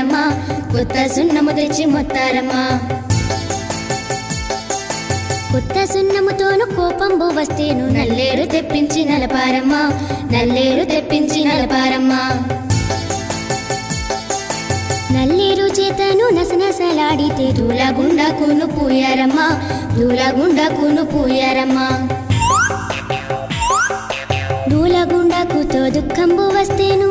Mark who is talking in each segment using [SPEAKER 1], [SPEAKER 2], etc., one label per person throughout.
[SPEAKER 1] నలపారమ్మా కొత్త సున్నము తెచ్చి మొత్తారమ్మా కొత్త సున్నముతోను కోపంబు వస్తేను నల్లేరు తెప్పించి నలపారమ్మా నల్లేరు తెప్పించి నలపారమ్మా నల్లేరు చేతను నసనసలాడితే దూలగుండకును పూయారమ్మా దూలగుండకును పూయారమ్మా దూలగుండకుతో దుఃఖంబు వస్తేను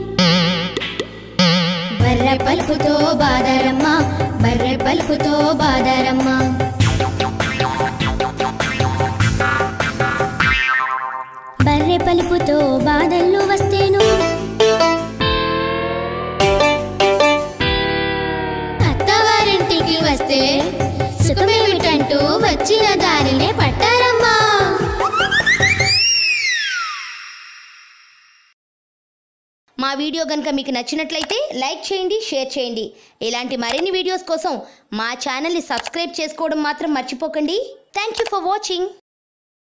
[SPEAKER 1] బర్రె పలుపుతో బాదారమ్మా బర్రె పలుపుతో బాదారమ్మా బర్రె పలుపుతో బాధల్లో వస్తేను అత్తవారింటికి వస్తే సుఖమేమిటంటూ వచ్చిన దారినే పట్టారమ్మా
[SPEAKER 2] మా వీడియో కనుక మీకు నచ్చినట్లయితే లైక్ చేయండి షేర్ చేయండి ఇలాంటి మరిన్ని వీడియోస్ కోసం మా ఛానల్ని సబ్స్క్రైబ్ చేసుకోవడం మాత్రం మర్చిపోకండి థ్యాంక్ యూ ఫర్ వాచింగ్